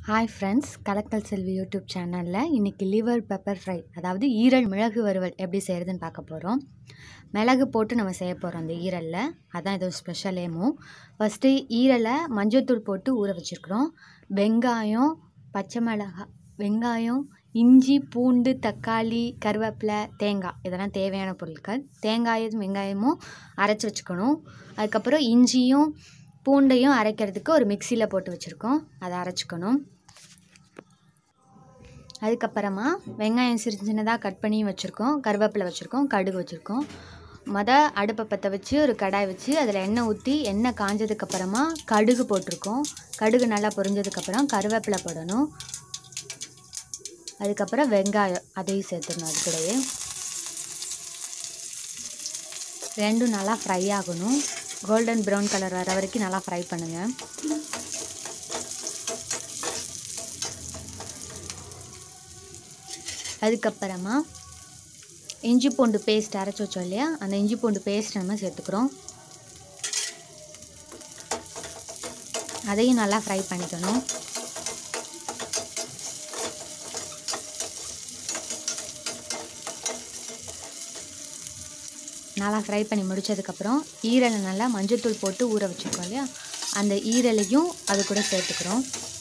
hi friends கலக்கல் செல்வி YouTube சேனலில் இன்றைக்கி லிவர் பெப்பர் ஃப்ரை அதாவது ஈரல் மிளகு வறுவல் எப்படி செய்கிறதுன்னு பார்க்க போகிறோம் மிளகு போட்டு நம்ம செய்ய போகிறோம் அந்த ஈரலில் அதான் இது ஸ்பெஷல் ஏமோ ஃபஸ்ட்டு ஈரலை மஞ்சள்தூள் போட்டு ஊற வச்சுருக்குறோம் வெங்காயம் பச்சை மிளகாய் வெங்காயம் இஞ்சி பூண்டு தக்காளி கருவேப்பிலை தேங்காய் இதெல்லாம் தேவையான பொருட்கள் தேங்காயும் வெங்காயமும் அரைச்சி வச்சுக்கணும் அதுக்கப்புறம் இஞ்சியும் பூண்டையும் அரைக்கிறதுக்கு ஒரு மிக்சியில் போட்டு வச்சுருக்கோம் அதை அரைச்சிக்கணும் அதுக்கப்புறமா வெங்காயம் சிறு சின்னதாக கட் பண்ணி வச்சுருக்கோம் கருவேப்பிலை வச்சுருக்கோம் கடுகு வச்சுருக்கோம் மொதல் அடுப்பை பற்ற வச்சு ஒரு கடாய் வச்சு அதில் எண்ணெய் ஊற்றி எண்ணெய் காஞ்சதுக்கப்புறமா கடுகு போட்டிருக்கோம் கடுகு நல்லா பொரிஞ்சதுக்கப்புறம் கருவேப்பிலை போடணும் அதுக்கப்புறம் வெங்காயம் அதையும் சேர்த்துடணும் அது கூடயே ரெண்டும் நல்லா ஃப்ரை ஆகணும் கோல்டன் ப்ரௌன் கலர் வர வரைக்கும் நல்லா ஃப்ரை பண்ணுங்கள் அதுக்கப்புறமா இஞ்சி பூண்டு பேஸ்ட் அரைச்சி வச்சோம் இல்லையா அந்த இஞ்சி பூண்டு பேஸ்ட் நம்ம சேர்த்துக்கிறோம் அதையும் நல்லா ஃப்ரை பண்ணிக்கணும் நல்லா ஃப்ரை பண்ணி முடித்ததுக்கப்புறம் ஈரலை நல்லா மஞ்சள்தூள் போட்டு ஊற வச்சுருக்கோம் இல்லையா அந்த ஈரலையும் அது கூட சேர்த்துக்கிறோம்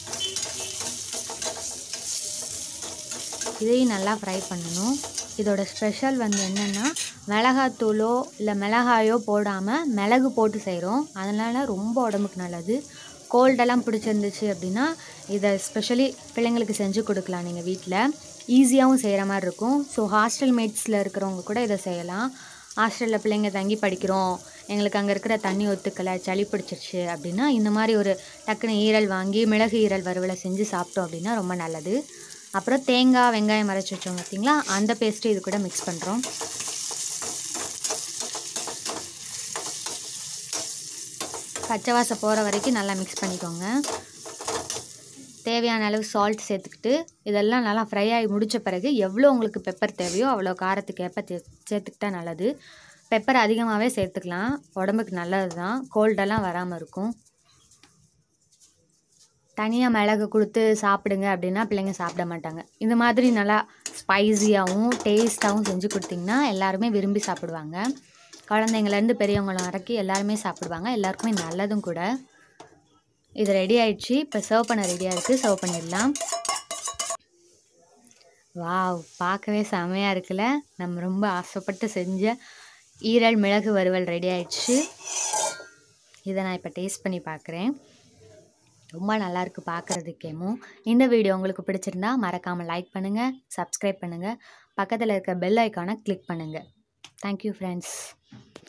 இதையும் நல்லா ஃப்ரை பண்ணணும் இதோட ஸ்பெஷல் வந்து என்னென்னா மிளகாத்தூளோ இல்லை மிளகாயோ போடாமல் மிளகு போட்டு செய்கிறோம் அதனால் ரொம்ப உடம்புக்கு நல்லது கோல்டெல்லாம் பிடிச்சிருந்துச்சு அப்படின்னா இதை ஸ்பெஷலி பிள்ளைங்களுக்கு செஞ்சு கொடுக்கலாம் நீங்கள் வீட்டில் ஈஸியாகவும் செய்கிற மாதிரி இருக்கும் ஸோ ஹாஸ்டல் மேட்ஸில் இருக்கிறவங்க கூட இதை செய்யலாம் ஹாஸ்டலில் பிள்ளைங்க தங்கி படிக்கிறோம் எங்களுக்கு அங்கே இருக்கிற தண்ணி ஒத்துக்கலை சளி பிடிச்சிருச்சு அப்படின்னா இந்த மாதிரி ஒரு டக்குன்னு ஈரல் வாங்கி மிளகு ஈரல் வறுவலை செஞ்சு சாப்பிட்டோம் அப்படின்னா ரொம்ப நல்லது அப்புறம் தேங்காய் வெங்காயம் அரைச்சி வச்சோம் பார்த்தீங்களா அந்த பேஸ்ட்டு இது கூட மிக்ஸ் பண்ணுறோம் பச்சை வாசம் போகிற வரைக்கும் நல்லா மிக்ஸ் பண்ணிக்கோங்க தேவையான அளவு சால்ட் சேர்த்துக்கிட்டு இதெல்லாம் நல்லா ஃப்ரை ஆகி முடித்த பிறகு எவ்வளோ உங்களுக்கு பெப்பர் தேவையோ அவ்வளோ காரத்துக்கு ஏற்ப சே சேர்த்துக்கிட்டா நல்லது பெப்பர் அதிகமாகவே சேர்த்துக்கலாம் உடம்புக்கு நல்லது தான் கோல்டெல்லாம் வராமல் இருக்கும் தனியாக மிளகு கொடுத்து சாப்பிடுங்க அப்படின்னா பிள்ளைங்க சாப்பிட மாட்டாங்க இந்த மாதிரி நல்லா ஸ்பைஸியாகவும் டேஸ்ட்டாகவும் செஞ்சு கொடுத்திங்கன்னா எல்லாருமே விரும்பி சாப்பிடுவாங்க குழந்தைங்கலேருந்து பெரியவங்களும் வரைக்கும் எல்லாருமே சாப்பிடுவாங்க எல்லாருக்குமே நல்லதும் கூட இது ரெடி ஆயிடுச்சு இப்போ சர்வ் பண்ண ரெடியாக இருக்குது சர்வ் பண்ணிடலாம் வாவ் பார்க்கவே செமையாக இருக்குல்ல நம்ம ரொம்ப ஆசைப்பட்டு செஞ்ச ஈரல் மிளகு வறுவல் ரெடி ஆயிடுச்சு இதை நான் இப்போ டேஸ்ட் பண்ணி பார்க்குறேன் ரொம்ப நல்லாயிருக்கு பார்க்குறதுக்கேமோ இந்த வீடியோ உங்களுக்கு பிடிச்சிருந்தா மறக்காமல் லைக் பண்ணுங்கள் சப்ஸ்கிரைப் பண்ணுங்கள் பக்கத்தில் இருக்க பெல் ஐக்கானை கிளிக் பண்ணுங்கள் தேங்க்யூ ஃப்ரெண்ட்ஸ்